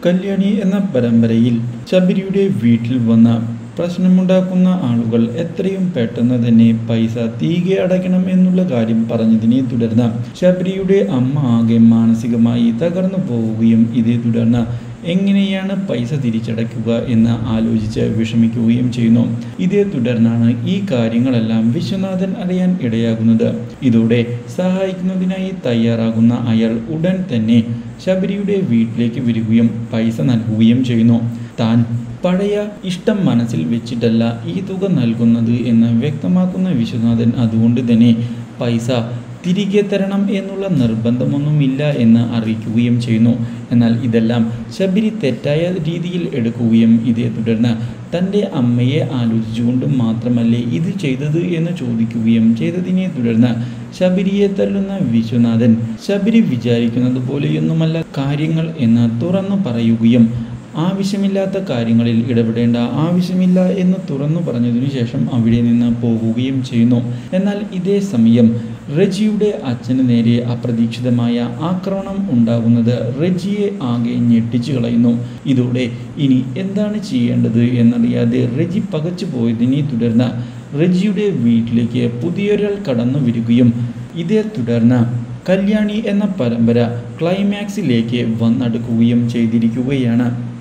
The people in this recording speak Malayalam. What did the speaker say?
കല്യാണി എന്ന പരമ്പരയിൽ ശബരിയുടെ വീട്ടിൽ വന്ന പ്രശ്നമുണ്ടാക്കുന്ന ആളുകൾ എത്രയും പെട്ടെന്ന് തന്നെ പൈസ തിരികെ അടയ്ക്കണം എന്നുള്ള കാര്യം പറഞ്ഞതിനെ തുടർന്ന് ശബരിയുടെ അമ്മ ആകെ മാനസികമായി തകർന്നു പോവുകയും ഇതേ തുടർന്ന് എങ്ങനെയാണ് പൈസ തിരിച്ചടയ്ക്കുക എന്ന് ആലോചിച്ച് വിഷമിക്കുകയും ചെയ്യുന്നു ഇതേ തുടർന്നാണ് ഈ കാര്യങ്ങളെല്ലാം വിശ്വനാഥൻ അറിയാൻ ഇടയാകുന്നത് ഇതോടെ സഹായിക്കുന്നതിനായി തയ്യാറാകുന്ന അയാൾ ഉടൻ തന്നെ ശബരിയുടെ വീട്ടിലേക്ക് വരികയും പൈസ നൽകുകയും ചെയ്യുന്നു താൻ പഴയ ഇഷ്ടം മനസ്സിൽ വെച്ചിട്ടല്ല ഈ തുക നൽകുന്നത് എന്ന് വ്യക്തമാക്കുന്ന വിശ്വനാഥൻ അതുകൊണ്ട് തന്നെ പൈസ തിരികെ തരണം എന്നുള്ള നിർബന്ധമൊന്നുമില്ല എന്ന് അറിയിക്കുകയും ചെയ്യുന്നു എന്നാൽ ഇതെല്ലാം ശബരി തെറ്റായ രീതിയിൽ എടുക്കുകയും ഇതേ തുടർന്ന് തൻ്റെ അമ്മയെ ആലോചിച്ചുകൊണ്ട് മാത്രമല്ലേ ഇത് ചെയ്തത് എന്ന് ചോദിക്കുകയും ചെയ്തതിനെ തുടർന്ന് ശബരിയെ തല്ലുന്ന വിശ്വനാഥൻ ശബരി വിചാരിക്കുന്നത് പോലെയൊന്നുമല്ല കാര്യങ്ങൾ എന്ന് തുറന്നു പറയുകയും ആവശ്യമില്ലാത്ത കാര്യങ്ങളിൽ ഇടപെടേണ്ട ആവശ്യമില്ല എന്ന് തുറന്നു പറഞ്ഞതിനു ശേഷം അവിടെ നിന്ന് പോകുകയും ചെയ്യുന്നു എന്നാൽ ഇതേ സമയം റജിയുടെ അച്ഛന് നേരെ അപ്രതീക്ഷിതമായ ആക്രമണം ഉണ്ടാകുന്നത് റജിയെ ആകെ ഞെട്ടിച്ചു കളയുന്നു ഇതോടെ ഇനി എന്താണ് ചെയ്യേണ്ടത് എന്നറിയാതെ റജി പകച്ചു പോയതിനെ തുടർന്ന് റജിയുടെ വീട്ടിലേക്ക് പുതിയൊരാൾ കടന്നു വരികയും ഇതേ തുടർന്ന് കല്യാണി എന്ന പരമ്പര ക്ലൈമാക്സിലേക്ക് വന്നടുക്കുകയും ചെയ്തിരിക്കുകയാണ്